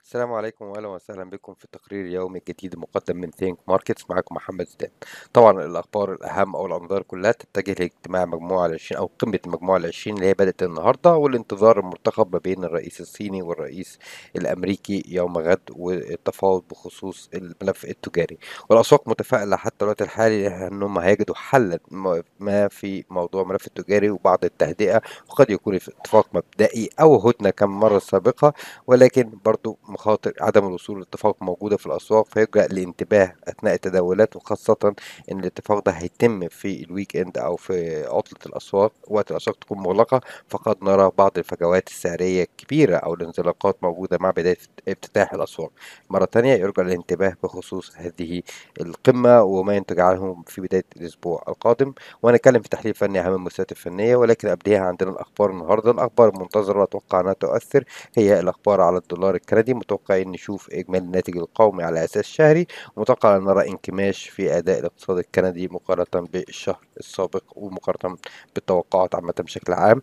السلام عليكم واهلا وسهلا بكم في التقرير اليومي الجديد المقدم من ثينك ماركتس معاكم محمد زيدان طبعا الاخبار الاهم او الانظار كلها تتجه لاجتماع مجموعه العشرين او قمه المجموعه العشرين اللي هي بدات النهارده والانتظار المرتقب ما بين الرئيس الصيني والرئيس الامريكي يوم غد والتفاوض بخصوص الملف التجاري والاسواق متفائله حتى الوقت الحالي انهم هيجدوا حلا ما في موضوع الملف التجاري وبعض التهدئه وقد يكون اتفاق مبدئي او هدنه كما مره سابقه ولكن برضو مخاطر عدم الوصول لاتفاق موجودة في الأسواق فيلجأ للانتباه أثناء التداولات وخاصة إن الاتفاق ده هيتم في الويك إند أو في عطلة الأسواق وقت الأسواق تكون مغلقة فقد نرى بعض الفجوات السعرية الكبيرة أو الانزلاقات موجودة مع بداية افتتاح الأسواق مرة تانية يرجى الانتباه بخصوص هذه القمة وما ينتج عنه في بداية الأسبوع القادم وهنتكلم في تحليل فني أهم المؤسسات الفنية ولكن قبلها عندنا الأخبار النهاردة الأخبار المنتظرة وأتوقع أنها تؤثر هي الأخبار على الدولار الكندي متوقعين نشوف إجمالي الناتج القومي على أساس شهري ومتوقع أن نرى انكماش في أداء الاقتصاد الكندي مقارنة بالشهر السابق ومقارنة بالتوقعات عامة بشكل عام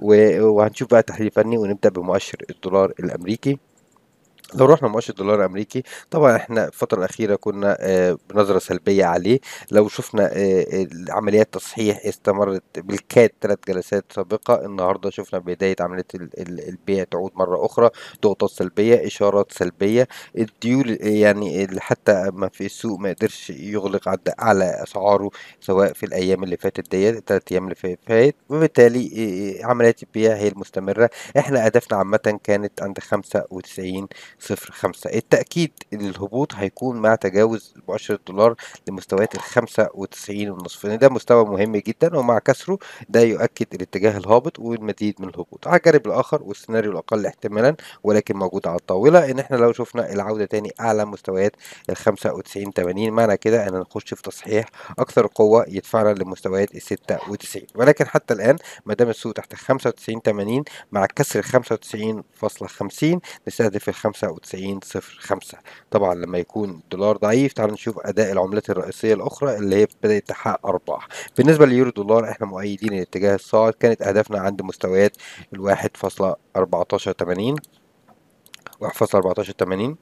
وهنشوف بقى تحليل فني ونبدأ بمؤشر الدولار الأمريكي لو رحنا مؤشر الدولار الامريكي طبعا احنا الفتره الاخيره كنا آه، بنظره سلبيه عليه لو شفنا آه، عمليات تصحيح استمرت بالكاد ثلاث جلسات سابقه النهارده شفنا بدايه عمليه البيع تعود مره اخرى ضغوطات سلبيه اشارات سلبيه الديول يعني حتى ما في السوق ما قدرش يغلق عند اعلى اسعاره سواء في الايام اللي فاتت ديت الثلاث ايام اللي فاتت وبالتالي آه، عمليات البيع هي المستمره احنا هدفنا عامه كانت عند 95 صفر خمسة التأكيد إن الهبوط هيكون مع تجاوز مؤشر الدولار لمستويات الخمسة وتسعين ونصف لأن ده مستوى مهم جدا ومع كسره ده يؤكد الاتجاه الهابط والمزيد من الهبوط على الجانب الآخر والسيناريو الأقل احتمالا ولكن موجود على الطاولة إن إحنا لو شفنا العودة تاني أعلى مستويات الخمسة وتسعين تمانين معنى كده إن نخش في تصحيح أكثر قوة يدفعنا لمستويات الستة وتسعين ولكن حتى الآن ما دام السوق تحت خمسة وتسعين تمانين مع كسر خمسة وتسعين فاصلة خمسين نستهدف الخمسة وتسعين صفر خمسة طبعا لما يكون الدولار ضعيف تعالوا نشوف أداء العملات الرئيسية الأخرى اللي هي بدأت تحقق أرباح بالنسبة لليورو دولار احنا مؤيدين الاتجاه الصاعد كانت أهدافنا عند مستويات الواحد فاصلة أربعتاشر تمانين واحد فاصلة أربعتاشر تمانين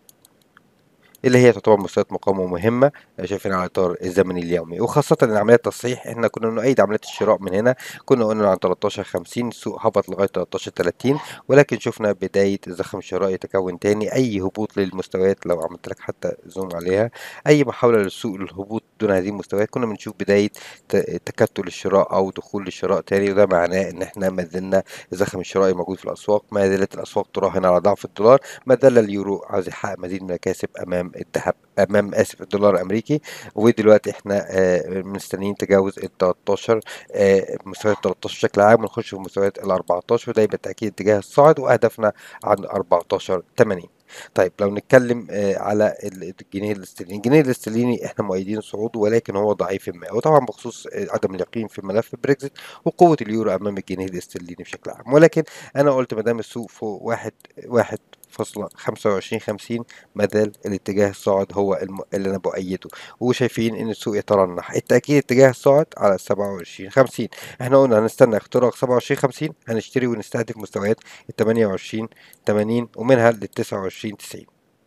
اللي هي تعتبر مستويات مقاومة مهمة شايفين على الإطار الزمني اليومي وخاصة إن عمليات التصحيح إحنا كنا نؤيد عمليات الشراء من هنا كنا قلنا عن 13 50 السوق هبط لغاية 13 30 ولكن شفنا بداية الزخم الشرائي يتكون تاني أي هبوط للمستويات لو عملت لك حتى زوم عليها أي محاولة للسوق للهبوط دون هذه المستويات كنا بنشوف بداية تكتل الشراء أو دخول للشراء تاني وده معناه إن إحنا ما زلنا الزخم الشرائي موجود في الأسواق ما زالت الأسواق تراهن على ضعف الدولار ما زال اليورو عاوز يحقق مزيد من المكاسب أمام الذهب امام اسف الدولار الامريكي ودلوقتي احنا آه، مستنيين تجاوز ال 13 آه، مستويات 13 بشكل عام ونخش في مستويات ال 14 وده يبقى بالتاكيد اتجاه الصاعد واهدافنا عند 14 80 طيب لو نتكلم آه، على الجنيه الاسترليني الجنيه الاسترليني احنا مؤيدين صعوده ولكن هو ضعيف ما وطبعا بخصوص عدم اليقين في ملف بريكزيت وقوه اليورو امام الجنيه الاسترليني بشكل عام ولكن انا قلت ما دام السوق فوق واحد واحد فاصلة خمسة وعشرين خمسين مازال الاتجاه الصاعد هو الم... اللي أنا بؤيده وشايفين إن السوق يترنح التأكيد اتجاه الصاعد على سبعة وعشرين خمسين احنا قلنا هنستنى اختراق سبعة وعشرين خمسين هنشتري ونستهدف مستويات التمانية وعشرين تمانين ومنها للتسعة وعشرين تسعين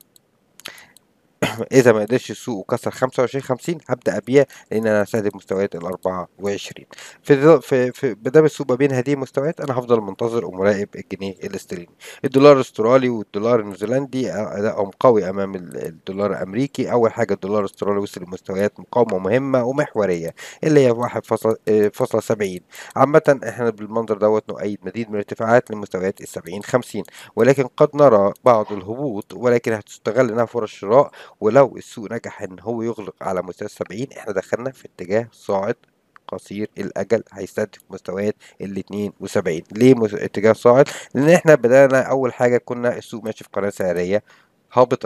اذا ما قدرش السوق وكسر 25 50 هبدا ابيع لان انا هستهدف مستويات ال 24 في في في بدام السوق ما بين هذه المستويات انا هفضل منتظر ومراقب الجنيه الاسترليني الدولار الاسترالي والدولار النيوزيلندي ادائهم قوي امام الدولار الامريكي اول حاجه الدولار الاسترالي وصل لمستويات مقاومه مهمه ومحوريه اللي هي 1.70 عامه احنا بالمنظر دوت نؤيد مزيد من الارتفاعات لمستويات ال 70 50 ولكن قد نرى بعض الهبوط ولكن هتستغل انها فرص شراء ولو السوق نجح ان هو يغلق على مستوى السبعين احنا دخلنا في اتجاه صاعد قصير الاجل هيستهدف مستويات ال 72 ليه اتجاه صاعد لان احنا بدانا اول حاجه كنا السوق ماشي في قناه سعريه هابطه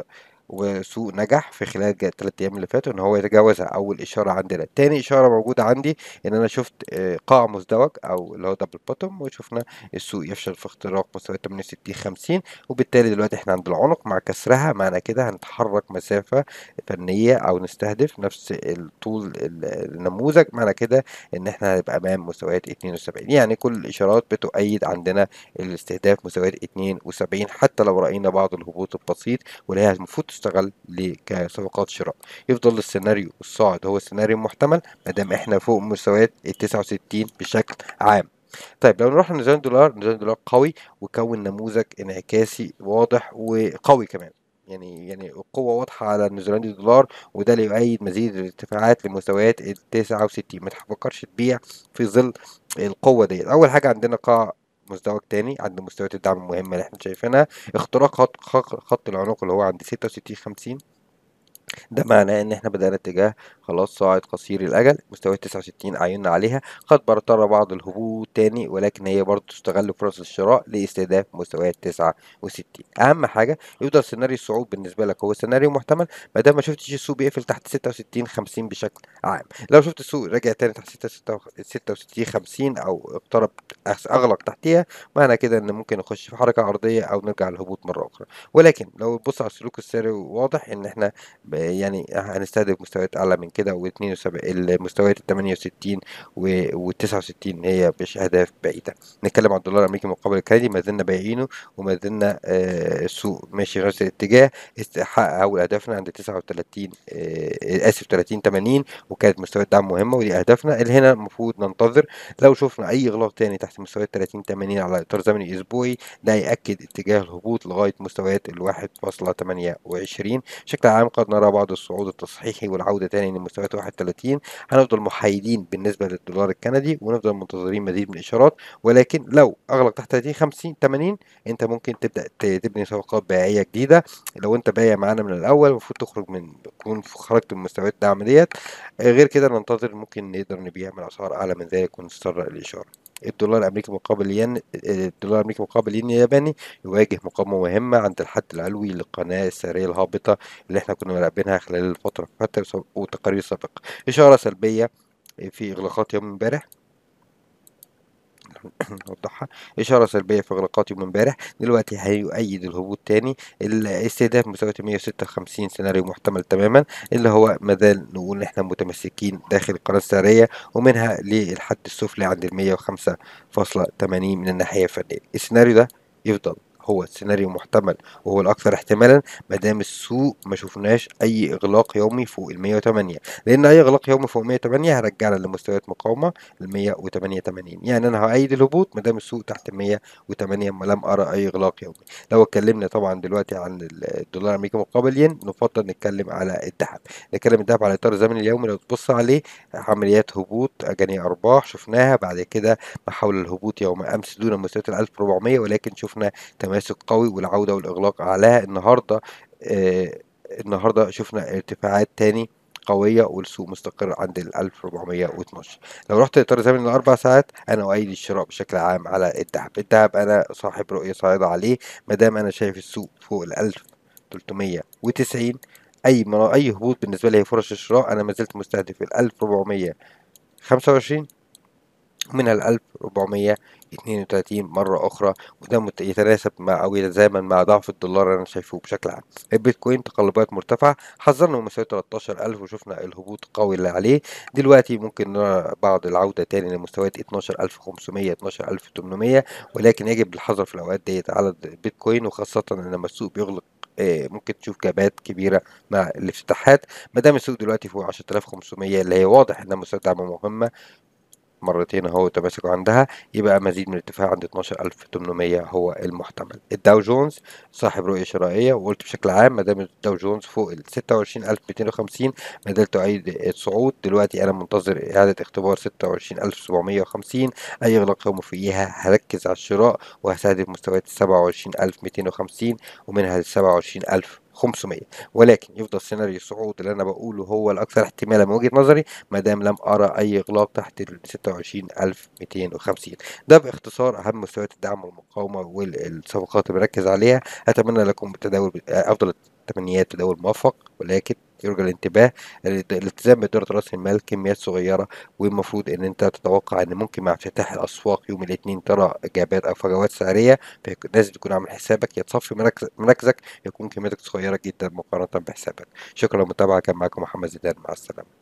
وسوق نجح في خلال الثلاث ايام اللي فاتوا ان هو يتجاوزها اول اشاره عندنا تاني اشاره موجوده عندي ان انا شفت آه، قاع مزدوج او اللي هو دبل بوتوم وشفنا السوق يفشل في اختراق مستويات 68 50 وبالتالي دلوقتي احنا عند العنق مع كسرها معنى كده هنتحرك مسافه فنيه او نستهدف نفس الطول ال- النموذج معنى كده ان احنا هنبقى امام مستويات 72 يعني كل الاشارات بتؤيد عندنا الاستهداف مستويات 72 حتى لو راينا بعض الهبوط البسيط واللي هي المفروض تستغل ل- كصفقات شراء يفضل السيناريو الصاعد هو السيناريو المحتمل ما دام احنا فوق مستويات ال 69 بشكل عام طيب لو نروح لنظام الدولار نظام الدولار قوي وكون نموذج انعكاسي واضح وقوي كمان يعني يعني القوة واضحة على نيوزيلندي الدولار وده اللي يؤيد مزيد الارتفاعات لمستويات ال 69 ما تفكرش تبيع في ظل القوة ديت أول حاجة عندنا قاع مزدوج تاني عند مستويات الدعم المهمة اللي احنا شايفينها اختراق خط, خط, خط العنق اللي هو عند 66 50 ده معناه ان احنا بدأنا اتجاه خلاص صاعد قصير الأجل مستويات 69 عيننا عليها قد برتر بعض الهبوط تاني ولكن هي برضه تستغل فرص الشراء لاستهداف مستويات 69 أهم حاجة يفضل سيناريو الصعود بالنسبة لك هو سيناريو محتمل ما دام ما شفتش السوق بيقفل تحت 66 50 بشكل عام لو شفت السوق رجع تاني تحت 66 50 أو اقترب أغ- أغلق تحتيها معنى كده إن ممكن نخش في حركة عرضية أو نرجع للهبوط مرة أخرى ولكن لو تبص على السلوك السعري واضح إن احنا ب- يعني هنستهدف مستويات اعلى من كده و72 المستويات ال 68 و 69 هي مش اهداف بعيده نتكلم عن الدولار الامريكي مقابل الكندي ما زلنا بايعينه وما زلنا آه، السوق ماشي نفس الاتجاه است- حقق اول اهدافنا عند 39 آه، اسف 30 80 وكانت مستويات دعم مهمه ودي اهدافنا اللي هنا المفروض ننتظر لو شفنا اي اغلاق تاني تحت مستويات 30 80 على اطار زمني اسبوعي ده ياكد اتجاه الهبوط لغايه مستويات ال 1.28 بشكل عام قد نرى بعض الصعود التصحيحي والعودة تاني لمستويات 31 هنفضل محايدين بالنسبة للدولار الكندي ونفضل منتظرين مزيد من الإشارات ولكن لو أغلق تحت 30 50 80 أنت ممكن تبدأ ت- تبني صفقات بيعية جديدة لو أنت بايع معانا من الأول المفروض تخرج من تكون خرجت من مستويات الدعم ديت آه، غير كده ننتظر ممكن نقدر نبيع من أسعار أعلى من ذلك ونستر الإشارة الدولار الامريكي مقابل الين الدولار الامريكي مقابل الين الياباني يواجه مقاومه مهمه عند الحد العلوي للقناه السعريه الهابطه اللي احنا كنا مراقبينها خلال الفتره اللي فاتت والتقارير السابقه اشاره سلبيه في اغلاقات يوم امبارح نوضحها إشارة سلبية في إغلاقات يوم امبارح دلوقتي هيؤيد الهبوط تاني الاستهداف مستويات 156 سيناريو محتمل تماما اللي هو مازال نقول إن إحنا متمسكين داخل القناة السعرية ومنها للحد السفلي عند ال 105.80 من الناحية الفنية السيناريو ده يفضل هو السيناريو محتمل وهو الأكثر احتمالا ما دام السوق ما شفناش أي إغلاق يومي فوق ال 108 لأن أي إغلاق يومي فوق 108 هرجعنا لمستويات مقاومة ال 188 يعني انا هأيد الهبوط ما دام السوق تحت 108 ما لم ارى اي اغلاق يومي لو اتكلمنا طبعا دلوقتي عن الدولار الامريكي مقابل ين نفضل نتكلم على الذهب نتكلم الذهب على الاطار الزمني اليومي لو تبص عليه عمليات هبوط جنيه ارباح شفناها بعد كده محاولة الهبوط يوم امس دون مستويات ال 1400 ولكن شفنا تماسك قوي والعودة والاغلاق اعلاها النهارده آه النهارده شفنا ارتفاعات تاني قوية والسوق مستقر عند ال 1412 لو رحت لإطار زمني لأربع ساعات أنا أؤيد الشراء بشكل عام على الذهب الذهب أنا صاحب رؤية صاعدة عليه ما دام أنا شايف السوق فوق ال 1390 أي منا... أي هبوط بالنسبة لي هي فرص الشراء أنا ما زلت مستهدف ال 1425 ومنها ال 1432 مرة أخرى وده مت- يتناسب مع أو يتزامن مع ضعف الدولار أنا شايفه بشكل عام البيتكوين تقلبات مرتفعة حذرنا من مستوى 13000 وشفنا الهبوط القوي اللي عليه دلوقتي ممكن نرى بعض العودة تاني لمستويات 12500 12800 ولكن يجب الحذر في الأوقات ديت على البيتكوين وخاصة إن لما السوق بيغلق آه، ممكن تشوف جابات كبيرة مع الافتتاحات ما دام السوق دلوقتي فوق 10500 اللي هي واضح إنها مستوى دعم مهمة مرتين اهو تماسكوا عندها يبقى مزيد من الارتفاع عند 12800 هو المحتمل الداو جونز صاحب رؤية شرائية وقلت بشكل عام ما دام الداو جونز فوق ال 26250 ما زال تعيد الصعود دلوقتي انا منتظر اعادة اختبار 26750 اي اغلاق يومي فيها هركز على الشراء وهستهدف مستويات 27250 ومنها ل 27500 ولكن يفضل سيناريو الصعود اللي انا بقوله هو الاكثر احتمالا من وجهة نظري ما دام لم ارى اي اغلاق تحت ال 26250 ده باختصار اهم مستويات الدعم والمقاومه والصفقات اللي بركز عليها اتمنى لكم التداول افضل تمنيات تداول موفق ولكن يرجى الانتباه الالتزام بإدارة رأس المال كميات صغيرة والمفروض إن أنت تتوقع إن ممكن مع افتتاح الأسواق يوم الاثنين ترى إجابات أو فجوات سعرية فلازم تكون عامل حسابك يا تصفي مركز- مركزك يكون كميتك صغيرة جدا مقارنة بحسابك شكرا للمتابعة كان معاكم محمد زيدان مع السلامة